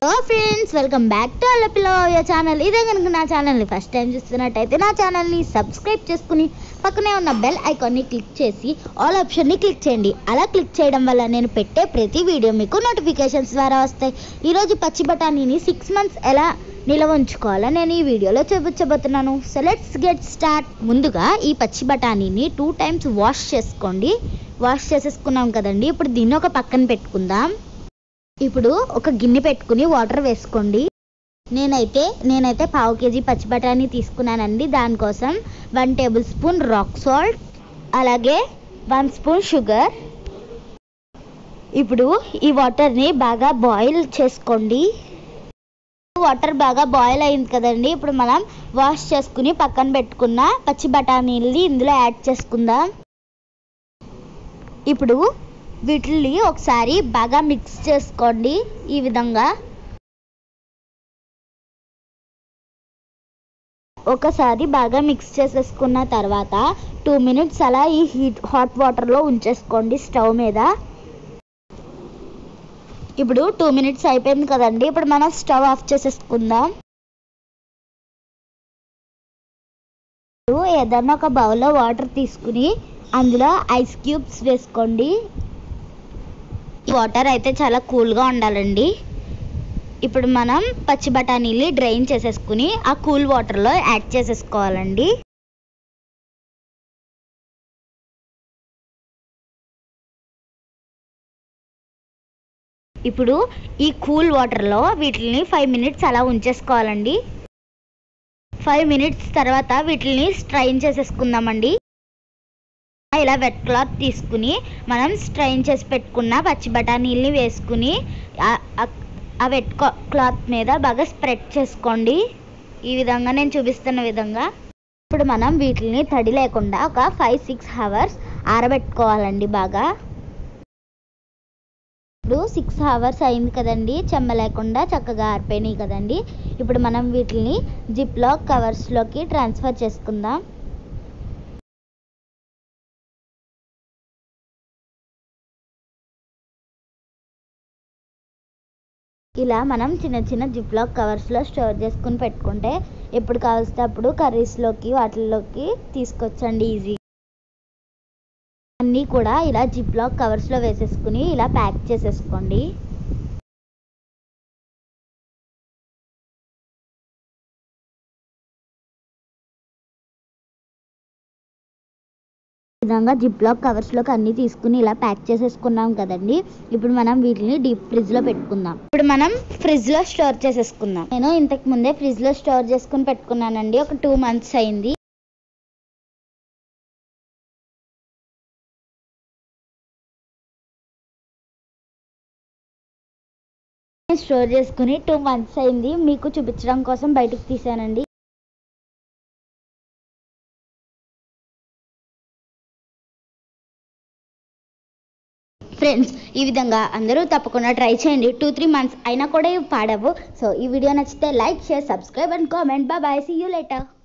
so friends welcome back to అల్లపిల్ల channel ఇదే కనుక నా ఛానల్ని ఫస్ట్ టైం చూస్తున్నట్టయితే నా ఛానల్ని సబ్స్క్రైబ్ చేసుకుని పక్కనే ఉన్న బెల్ ఐకాన్ని క్లిక్ చేసి ఆల్ ఆప్షన్ని క్లిక్ చేయండి అలా క్లిక్ చేయడం వల్ల నేను పెట్టే ప్రతి వీడియో మీకు నోటిఫికేషన్స్ ద్వారా వస్తాయి ఈరోజు పచ్చి బఠానీని సిక్స్ మంత్స్ ఎలా నిల్వ ఉంచుకోవాలో నేను ఈ వీడియోలో చూపించబోతున్నాను సో లెట్స్ గెట్ స్టార్ట్ ముందుగా ఈ పచ్చి బఠానీని టూ టైమ్స్ వాష్ చేసుకోండి వాష్ చేసేసుకున్నాం కదండి ఇప్పుడు దీన్ని ఒక పక్కన పెట్టుకుందాం ఇప్పుడు ఒక గిన్నె పెట్టుకుని వాటర్ వేసుకోండి నేనైతే నేనైతే పావు కేజీ పచ్చి బఠానీ తీసుకున్నానండి దానికోసం one tablespoon rock salt అలాగే వన్ స్పూన్ షుగర్ ఇప్పుడు ఈ వాటర్ని బాగా బాయిల్ చేసుకోండి వాటర్ బాగా బాయిల్ అయింది కదండి ఇప్పుడు మనం వాష్ చేసుకుని పక్కన పెట్టుకున్న పచ్చి బఠానీల్ని ఇందులో యాడ్ చేసుకుందాం ఇప్పుడు వీటిని ఒకసారి బాగా మిక్స్ చేసుకోండి ఈ విధంగా ఒకసారి బాగా మిక్స్ చేసేసుకున్న తర్వాత టూ మినిట్స్ అలా ఈ హీట్ హాట్ వాటర్లో ఉంచేసుకోండి స్టవ్ మీద ఇప్పుడు టూ మినిట్స్ అయిపోయింది కదండి ఇప్పుడు మనం స్టవ్ ఆఫ్ చేసేసుకుందాం ఇప్పుడు ఏదైనా ఒక బౌల్లో వాటర్ తీసుకుని అందులో ఐస్ క్యూబ్స్ వేసుకోండి వాటర్ అయితే చాలా కూల్గా ఉండాలండి ఇప్పుడు మనం పచ్చి బఠానీని డ్రైన్ చేసేసుకుని ఆ కూల్ వాటర్లో యాడ్ చేసేసుకోవాలండి ఇప్పుడు ఈ కూల్ వాటర్లో వీటిని ఫైవ్ మినిట్స్ అలా ఉంచేసుకోవాలండి ఫైవ్ మినిట్స్ తర్వాత వీటిని స్ట్రైన్ చేసేసుకుందామండి ఇలా వెట్ క్లాత్ తీసుకుని మనం స్ట్రైన్ చేసి పెట్టుకున్న పచ్చి బఠానీల్ని వేసుకుని ఆ- ఆ- ఆ వెట్ క్లాత్ మీద బాగా స్ప్రెడ్ చేసుకోండి ఈ విధంగా నేను చూపిస్తున్న విధంగా ఇప్పుడు మనం వీటిని తడి లేకుండా ఒక ఫైవ్ సిక్స్ అవర్స్ ఆరబెట్టుకోవాలండి బాగా ఇప్పుడు సిక్స్ అవర్స్ అయింది కదండి చెమ్మ లేకుండా చక్కగా ఆరిపోయినాయి కదండి ఇప్పుడు మనం వీటిని జిప్ లాక్ కవర్స్లోకి ట్రాన్స్ఫర్ చేసుకుందాం ఇలా మనం చిన్న చిన్న జిప్ లాక్ కవర్స్లో స్టోర్ చేసుకుని పెట్టుకుంటే ఎప్పుడు కావలిస్తే అప్పుడు కర్రీస్లోకి వాటిల్లోకి తీసుకొచ్చండి ఈజీ అన్నీ కూడా ఇలా జిప్ లాక్ కవర్స్లో వేసేసుకుని ఇలా ప్యాక్ చేసేసుకోండి ఈ విధంగా జిప్ లాక్ కవర్స్లోకి అన్ని తీసుకుని ఇలా ప్యాక్ చేసేసుకున్నాం కదండి ఇప్పుడు మనం వీటిని డీప్ ఫ్రిడ్జ్లో పెట్టుకుందాం ఇప్పుడు మనం ఫ్రిడ్జ్లో స్టోర్ చేసేసుకుందాం నేను ఇంతకు ముందే ఫ్రిడ్జ్లో స్టోర్ చేసుకుని పెట్టుకున్నానండి ఒక టూ మంత్స్ అయింది స్టోర్ చేసుకుని టూ మంత్స్ అయింది మీకు చూపించడం కోసం బయటకు తీసానండి ఫ్రెండ్స్ ఈ విధంగా అందరూ తప్పకుండా ట్రై చేయండి టూ త్రీ మంత్స్ అయినా కూడా ఇవి పాడవు సో ఈ వీడియో నచ్చితే like share subscribe and comment bye see you later